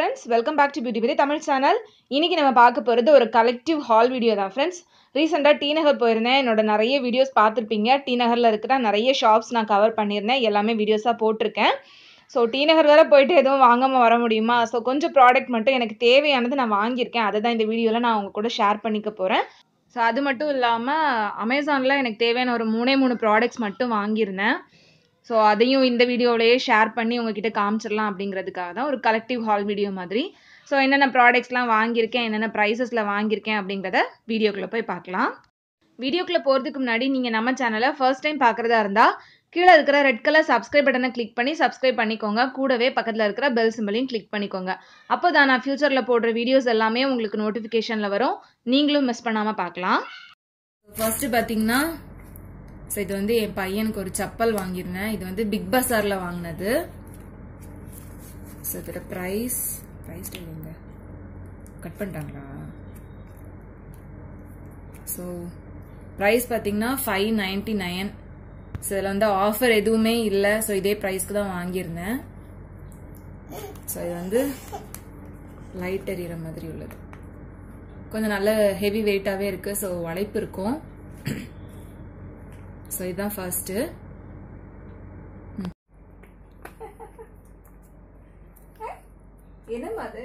friends welcome back to beauty Pathi Tamil channel இன்னைக்கு நம்ம பார்க்க போகிறது ஒரு கலெக்டிவ் ஹால் வீடியோ தான் ஃப்ரெண்ட்ஸ் ரீசெண்டாக டி நகர் போயிருந்தேன் என்னோட நிறைய வீடியோஸ் பார்த்துருப்பீங்க டி நகரில் இருக்கிற நிறைய ஷாப்ஸ் நான் கவர் பண்ணியிருந்தேன் எல்லாமே வீடியோஸாக போட்டிருக்கேன் ஸோ டி நகர் வேறு போயிட்டு எதுவும் வாங்காமல் வர முடியுமா ஸோ கொஞ்சம் ப்ராடக்ட் மட்டும் எனக்கு தேவையானது நான் வாங்கியிருக்கேன் அதை தான் இந்த வீடியோவில் நான் உங்க கூட ஷேர் பண்ணிக்க போகிறேன் ஸோ அது மட்டும் இல்லாமல் அமேசானில் எனக்கு தேவையான ஒரு மூணே மூணு ப்ராடக்ட்ஸ் மட்டும் வாங்கியிருந்தேன் ஸோ அதையும் இந்த வீடியோவிலேயே ஷேர் பண்ணி உங்ககிட்ட காமிச்சிடலாம் அப்படிங்கிறதுக்காக தான் ஒரு கலெக்டிவ் ஹால் வீடியோ மாதிரி ஸோ என்னென்ன ப்ராடக்ட்ஸ்லாம் வாங்கியிருக்கேன் என்னென்ன ப்ரைஸஸில் வாங்கியிருக்கேன் அப்படிங்கிறத வீடியோக்குள்ளே போய் பார்க்கலாம் வீடியோக்குள்ளே போகிறதுக்கு முன்னாடி நீங்கள் நம்ம சேனலை ஃபர்ஸ்ட் டைம் பார்க்குறதா இருந்தால் கீழே இருக்கிற ரெட் கலர் சப்ஸ்கிரைப் பட்டனை கிளிக் பண்ணி சப்ஸ்கிரைப் பண்ணிக்கோங்க கூடவே பக்கத்தில் இருக்கிற பெல் சிம்பிளையும் கிளிக் பண்ணிக்கோங்க அப்போ தான் நான் ஃப்யூச்சரில் போடுற வீடியோஸ் எல்லாமே உங்களுக்கு நோட்டிஃபிகேஷனில் வரும் நீங்களும் மிஸ் பண்ணாமல் பார்க்கலாம் ஃபர்ஸ்ட்டு பார்த்தீங்கன்னா ஸோ இது வந்து என் பையனுக்கு ஒரு செப்பல் வாங்கியிருந்தேன் இது வந்து பிக் பஸாரில் வாங்கினது ஸோ இதோட ப்ரைஸ் ப்ரைஸ் இல்லைங்க கட் பண்ணிட்டாங்களா ஸோ ப்ரைஸ் பார்த்தீங்கன்னா ஃபைவ் நைன்டி நைன் ஸோ இதில் வந்து ஆஃபர் எதுவுமே இல்லை ஸோ இதே ப்ரைஸ்க்கு தான் வாங்கியிருந்தேன் ஸோ இது வந்து லைட் எறிகிற மாதிரி உள்ளது கொஞ்சம் நல்ல ஹெவி வெயிட்டாகவே இருக்குது ஸோ வளைப்பு இருக்கும் ஸோ இதுதான் ஃபர்ஸ்ட்டு என்னம்மா அது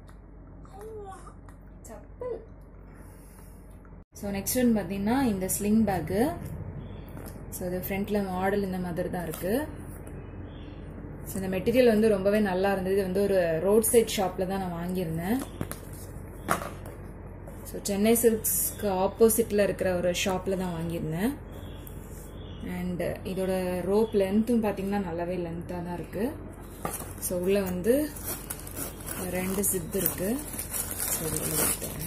சப்பல் ஸோ நெக்ஸ்ட் ஒன் பார்த்தீங்கன்னா இந்த ஸ்லிங் பேக்கு ஸோ இது ஃப்ரண்ட்ல மாடல் இந்த மாதிரி தான் இருக்கு ஸோ இந்த மெட்டீரியல் வந்து ரொம்பவே நல்லா இருந்தது இது வந்து ஒரு ரோட் சைட் ஷாப்பில் தான் நான் வாங்கியிருந்தேன் ஸோ சென்னை சில்க்ஸ்க்கு ஆப்போசிட்டில் இருக்கிற ஒரு ஷாப்பில் தான் வாங்கியிருந்தேன் அண்ட் இதோட ரோப் லென்த்தும் பார்த்தீங்கன்னா நல்லாவே லென்த்தாக தான் இருக்குது ஸோ உள்ளே வந்து ரெண்டு ஜிப் இருக்குது ஸோ இது உள்ள வைக்கிறேன்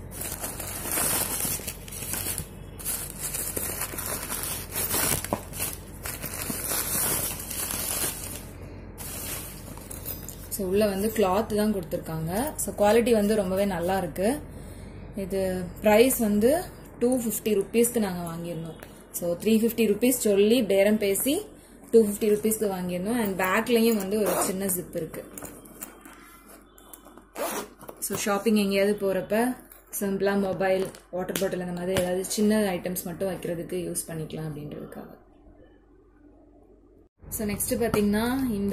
ஸோ உள்ளே வந்து கிளாத் தான் கொடுத்துருக்காங்க ஸோ குவாலிட்டி வந்து ரொம்பவே நல்லா இருக்கு இது ப்ரைஸ் வந்து டூ ஃபிஃப்டி ருபீஸ்க்கு நாங்கள் வாங்கியிருந்தோம் ஸோ த்ரீ ஃபிஃப்டி ருபீஸ் சொல்லி பேரம் பேசி டூ ஃபிஃப்டி ருபீஸ்க்கு வாங்கியிருந்தோம் அண்ட் பேக்லேயும் வந்து ஒரு சின்ன ஜிப் இருக்கு ஸோ ஷாப்பிங் எங்கேயாவது போகிறப்ப சிம்பிளாக மொபைல் வாட்டர் பாட்டில் அந்த மாதிரி ஏதாவது சின்ன ஐட்டம்ஸ் மட்டும் வைக்கிறதுக்கு யூஸ் பண்ணிக்கலாம் அப்படின்றதுக்காக ஸோ நெக்ஸ்ட் பார்த்தீங்கன்னா இந்த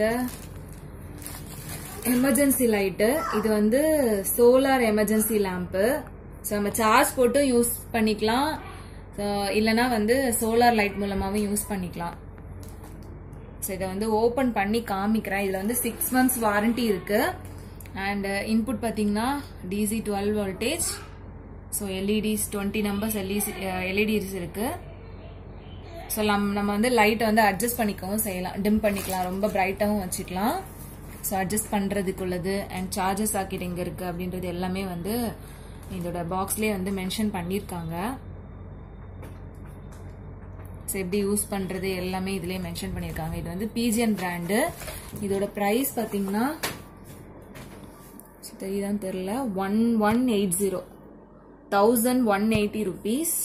எமர்ஜென்சி லைட்டு இது வந்து சோலார் எமர்ஜென்சி லேம்ப்பு ஸோ நம்ம சார்ஜ் போட்டு யூஸ் பண்ணிக்கலாம் இல்லைனா வந்து சோலார் லைட் மூலமாகவும் யூஸ் பண்ணிக்கலாம் ஸோ இதை வந்து ஓப்பன் பண்ணி காமிக்கிறேன் இதில் வந்து சிக்ஸ் மந்த்ஸ் வாரண்டி இருக்கு அண்ட் இன்புட் பார்த்தீங்கன்னா DC twelve voltage so LEDs twenty numbers LEC LEDs இருக்கு ஸோ நம்ம நம்ம வந்து லைட்டை வந்து அட்ஜஸ்ட் பண்ணிக்கவும் செய்யலாம் டிம் பண்ணிக்கலாம் ரொம்ப பிரைட்டாகவும் வச்சுக்கலாம் ஸோ அட்ஜஸ்ட் பண்ணுறதுக்கு உள்ளது அண்ட் சார்ஜர் சாக்கெட் எங்கே இருக்குது அப்படின்றது எல்லாமே வந்து இதோட பாக்ஸ்லேயே வந்து மென்ஷன் பண்ணியிருக்காங்க ஸோ எப்படி யூஸ் பண்ணுறது எல்லாமே இதுலேயே மென்ஷன் பண்ணியிருக்காங்க இது வந்து பிஜிஎன் பிராண்டு இதோட ப்ரைஸ் பார்த்தீங்கன்னா தெரியுதான்னு தெரில one one eight zero thousand one eighty rupees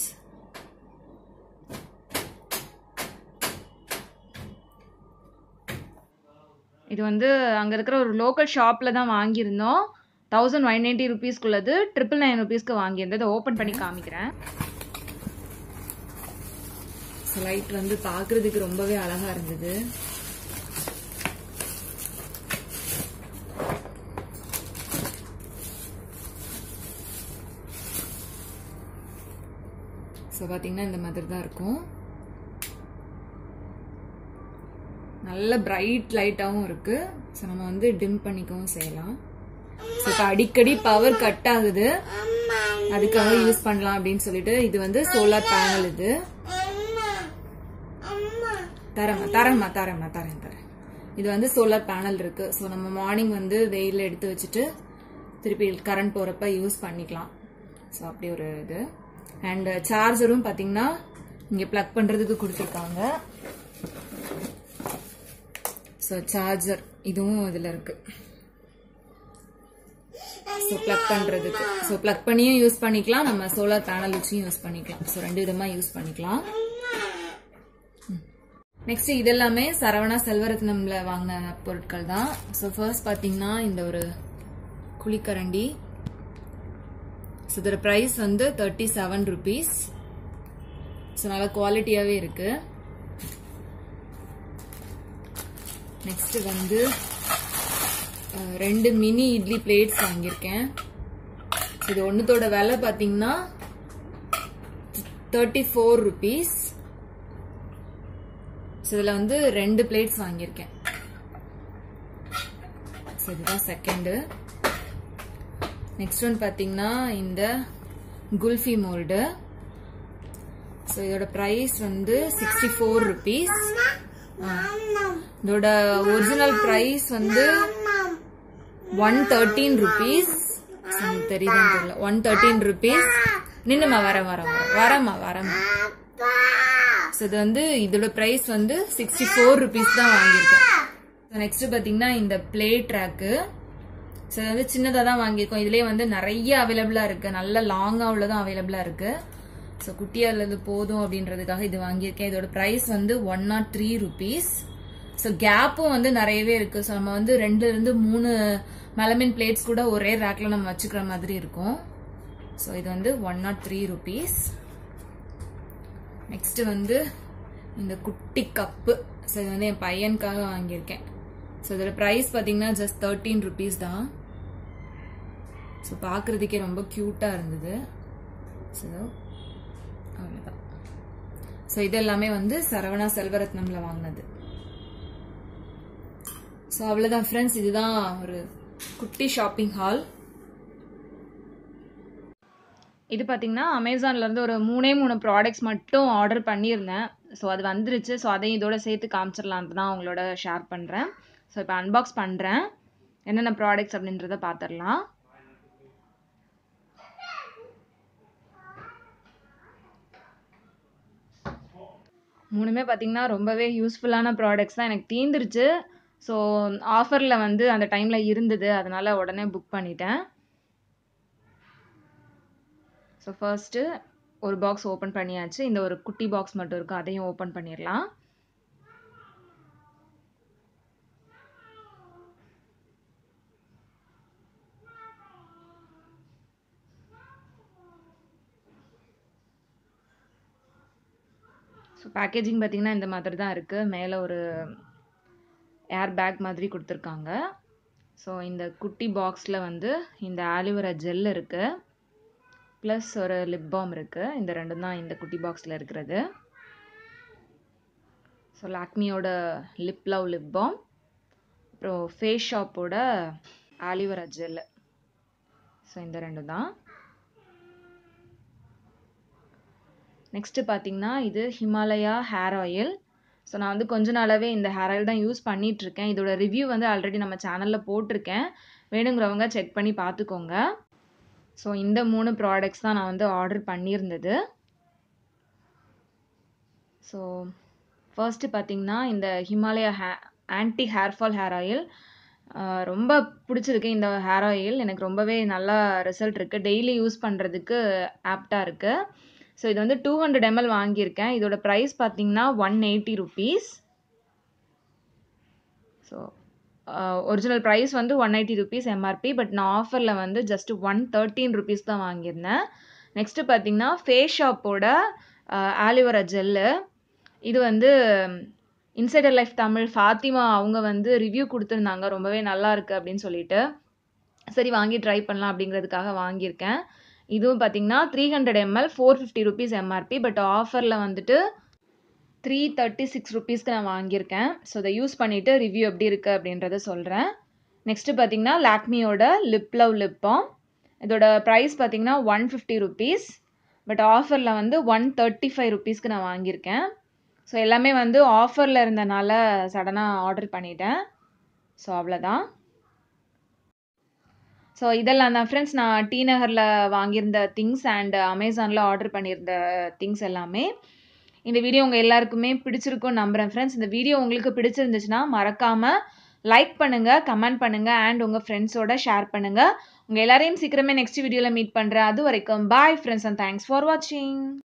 இது வந்து அங்கே இருக்கிற ஒரு லோக்கல் ஷாப்பில் தான் வாங்கியிருந்தோம் தௌசண்ட் ஒன் நைன்ட்டி ருபீஸ்க்குள்ளது ட்ரிபிள் நைன் ருபீஸ்க்கு வாங்கியிருந்தது இதை ஓப்பன் பண்ணி காமிக்கிறேன் லைட் வந்து பார்க்குறதுக்கு ரொம்பவே அழகாக இருந்தது ஸோ பார்த்தீங்கன்னா இந்த மாதிரி தான் இருக்கும் நல்ல பிரைட் லைட்டாகவும் இருக்கு ஸோ நம்ம வந்து டிம் பண்ணிக்கவும் செய்யலாம் ஸோ இப்போ அடிக்கடி பவர் கட் ஆகுது அதுக்காக யூஸ் பண்ணலாம் அப்படின்னு சொல்லிட்டு இது வந்து சோலார் பேனல் இது தரேம்மா தரேம்மா தரேம்மா தரேன் தரேன் இது வந்து சோலார் பேனல் இருக்கு ஸோ நம்ம மார்னிங் வந்து வெயில் எடுத்து வச்சுட்டு திருப்பி கரண்ட் போறப்ப யூஸ் பண்ணிக்கலாம் ஸோ அப்படி ஒரு இது அண்ட் சார்ஜரும் பார்த்தீங்கன்னா இங்கே ப்ளக் பண்ணுறதுக்கு கொடுத்துருக்காங்க ஸோ சார்ஜர் இதுவும் இதில் இருக்கு ஸோ ப்ளக் பண்ணுறதுக்கு ஸோ ப்ளக் பண்ணியும் யூஸ் பண்ணிக்கலாம் நம்ம சோலார் பேனல் வச்சும் யூஸ் பண்ணிக்கலாம் ஸோ ரெண்டு விதமாக யூஸ் பண்ணிக்கலாம் நெக்ஸ்ட் இதெல்லாமே சரவணா செல்வரத்னம்ல வாங்கின பொருட்கள் தான் ஸோ ஃபர்ஸ்ட் பார்த்தீங்கன்னா இந்த ஒரு குழிக்கரண்டி ஸோ இதோட ப்ரைஸ் வந்து தேர்ட்டி செவன் ருபீஸ் ஸோ நல்ல குவாலிட்டியாகவே இருக்கு நெக்ஸ்ட் வந்து அஹ், ரெண்டு மினி இட்லி பிளேட்ஸ் வாங்கியிருக்கேன் இது ஒன்றுத்தோட விலை பார்த்தீங்கன்னா தேர்ட்டி ஃபோர் ருபீஸ் ஸோ இதில் வந்து ரெண்டு பிளேட்ஸ் வாங்கியிருக்கேன் ஸோ இதுதான் செகண்டு நெக்ஸ்ட் ஒன் பார்த்தீங்கன்னா இந்த குல்ஃபி மோல்டு ஸோ இதோட ப்ரைஸ் வந்து சிக்ஸ்டி ஃபோர் ருபீஸ் இதோட ஒரிஜினல் ப்ரைஸ் வந்து ஒன் தேர்ட்டீன் ருபீஸ் தெரியுதான்னு தெரியல ஒன் தேர்ட்டீன் ருபீஸ் நின்னுமா வரேன் வரேன் வரேன் வரேம்மா வரேம்மா ஸோ இது வந்து இதோட ப்ரைஸ் வந்து சிக்ஸ்டி ஃபோர் ருபீஸ் தான் வாங்கியிருக்கேன் நெக்ஸ்ட் பார்த்தீங்கன்னா இந்த பிளேட் ட்ராக்கு ஸோ இது வந்து சின்னதாக தான் வாங்கியிருக்கோம் இதுலேயே வந்து நிறைய அவைலபிளாக இருக்கு நல்ல லாங்காக உள்ளதும் அவைலபிளாக இருக்கு ஸோ குட்டியாக உள்ளது போதும் அப்படின்றதுக்காக இது வாங்கியிருக்கேன் இதோட ப்ரைஸ் வந்து one naught three rupees so கேப்பும் வந்து நிறையவே இருக்கு ஸோ நம்ம வந்து ரெண்டுல இருந்து மூணு மெலமின் பிளேட்ஸ் கூட ஒரே ரேக்ல நம்ம வச்சுக்கிற மாதிரி இருக்கும் ஸோ இது வந்து one naught three rupees next வந்து இந்த குட்டி கப்பு ஸோ இது வந்து என் பையனுக்காக வாங்கியிருக்கேன் ஸோ இதோட ப்ரைஸ் பார்த்தீங்கன்னா ஜஸ்ட் தேர்ட்டீன் ருபீஸ் தான் ஸோ பார்க்குறதுக்கே ரொம்ப க்யூட்டாக இருந்தது ஸோ அவ்வளோதான் ஸோ இது எல்லாமே வந்து சரவணா செல்வரத்னம்ல வாங்கினது ஸோ அவ்வளோதான் ஃப்ரெண்ட்ஸ் இதுதான் ஒரு குட்டி ஷாப்பிங் ஹால் இது பார்த்தீங்கன்னா அமேசான்ல இருந்து ஒரு மூணே மூணு ப்ராடக்ட்ஸ் மட்டும் ஆர்டர் பண்ணியிருந்தேன் ஸோ அது வந்துருச்சு ஸோ அதையும் இதோட சேர்த்து காமிச்சிடலான்ட்டு தான் உங்களோட ஷேர் பண்ணுறேன் ஸோ இப்போ அன்பாக்ஸ் பண்ணுறேன் என்னென்ன ப்ராடக்ட்ஸ் அப்படின்றத பார்த்துடலாம் மூணுமே பார்த்தீங்கன்னா ரொம்பவே யூஸ்ஃபுல்லான ப்ராடக்ட்ஸ் தான் எனக்கு தீந்துருச்சு ஸோ ஆஃபரில் வந்து அந்த டைமில் இருந்தது அதனால உடனே புக் பண்ணிட்டேன் ஸோ ஃபர்ஸ்ட்டு ஒரு பாக்ஸ் ஓப்பன் பண்ணியாச்சு இந்த ஒரு குட்டி பாக்ஸ் மட்டும் இருக்கு அதையும் ஓப்பன் பண்ணிடலாம் ஸோ பேக்கேஜிங் பார்த்தீங்கன்னா இந்த மாதிரி தான் இருக்குது மேலே ஒரு ஏர் பேக் மாதிரி கொடுத்துருக்காங்க ஸோ இந்த குட்டி பாக்ஸில் வந்து இந்த ஆலிவரா ஜெல் இருக்குது ப்ளஸ் ஒரு லிப் பாம் இருக்குது இந்த ரெண்டும் தான் இந்த குட்டி பாக்ஸில் இருக்கிறது ஸோ லாக்மியோட லிப் லவ் லிப் பாம் அப்புறம் ஃபேஸ் ஷாப்போட ஆலிவரா ஜெல் ஸோ இந்த ரெண்டு தான் நெக்ஸ்ட்டு பார்த்தீங்கன்னா இது ஹிமாலயா ஹேர் ஆயில் ஸோ நான் வந்து கொஞ்ச நாளாகவே இந்த ஹேர் ஆயில் தான் யூஸ் பண்ணிகிட்ருக்கேன் இதோட ரிவ்யூ வந்து ஆல்ரெடி நம்ம சேனலில் போட்டிருக்கேன் வேணுங்கிறவங்க செக் பண்ணி பார்த்துக்கோங்க ஸோ இந்த மூணு ப்ராடக்ட்ஸ் தான் நான் வந்து ஆர்டர் பண்ணியிருந்தது ஸோ ஃபர்ஸ்ட்டு பார்த்தீங்கன்னா இந்த ஹிமாலயா ஹே anti hair fall hair oil ரொம்ப பிடிச்சிருக்கு இந்த ஹேர் ஆயில் எனக்கு ரொம்பவே நல்லா ரிசல்ட் இருக்குது டெய்லி யூஸ் பண்ணுறதுக்கு ஆப்டாக இருக்குது ஸோ இது வந்து டூ ஹண்ட்ரட் எம்எல் வாங்கியிருக்கேன் இதோட ப்ரைஸ் பார்த்தீங்கன்னா one eighty rupees so original price வந்து one eighty rupees MRP but நான் ஆஃபரில் வந்து ஜஸ்ட் ஒன் தேர்ட்டீன் ருபீஸ் தான் வாங்கியிருந்தேன் நெக்ஸ்ட்டு பார்த்தீங்கன்னா ஃபேஸ் ஷாப்போட ஆலிவரா ஜெல்லு இது வந்து இன்சைடர் லைஃப் தமிழ் ஃபாத்திமா அவங்க வந்து ரிவ்யூ கொடுத்துருந்தாங்க ரொம்பவே நல்லா இருக்குது அப்படின்னு சொல்லிட்டு சரி வாங்கி ட்ரை பண்ணலாம் அப்படிங்கிறதுக்காக வாங்கியிருக்கேன் இதுவும் பார்த்தீங்கன்னா three hundred ML four fifty rupees MRP but ஆஃபரில் வந்துட்டு த்ரீ தேர்ட்டி சிக்ஸ் ருபீஸ்க்கு நான் வாங்கியிருக்கேன் ஸோ இதை யூஸ் பண்ணிவிட்டு ரிவ்யூ எப்படி இருக்குது அப்படின்றத சொல்கிறேன் நெக்ஸ்ட்டு பார்த்தீங்கன்னா லாக்மியோட லிப் லவ் லிப் பாம் இதோட ப்ரைஸ் பார்த்தீங்கன்னா ஒன் ஃபிஃப்டி ருபீஸ் பட் ஆஃபரில் வந்து ஒன் தேர்ட்டி ஃபைவ் ருபீஸ்க்கு நான் வாங்கியிருக்கேன் ஸோ எல்லாமே வந்து ஆஃபரில் இருந்தனால சடனாக ஆர்டர் பண்ணிட்டேன் ஸோ அவ்வளோதான் ஸோ இதெல்லாம் தான் ஃப்ரெண்ட்ஸ் நான் டி நகரில் வாங்கியிருந்த திங்ஸ் அண்ட் அமேசானில் ஆர்டர் பண்ணியிருந்த திங்ஸ் எல்லாமே இந்த வீடியோ உங்கள் எல்லாருக்குமே பிடிச்சிருக்கும்னு நம்புகிறேன் ஃப்ரெண்ட்ஸ் இந்த வீடியோ உங்களுக்கு பிடிச்சிருந்துச்சுன்னா மறக்காமல் லைக் பண்ணுங்கள் கமெண்ட் பண்ணுங்கள் அண்ட் உங்கள் ஃப்ரெண்ட்ஸோட ஷேர் பண்ணுங்கள் உங்கள் எல்லாரையும் சீக்கிரமே நெக்ஸ்ட் வீடியோவில் மீட் பண்ணுறேன் அது வரைக்கும் bye friends and thanks for வாட்சிங்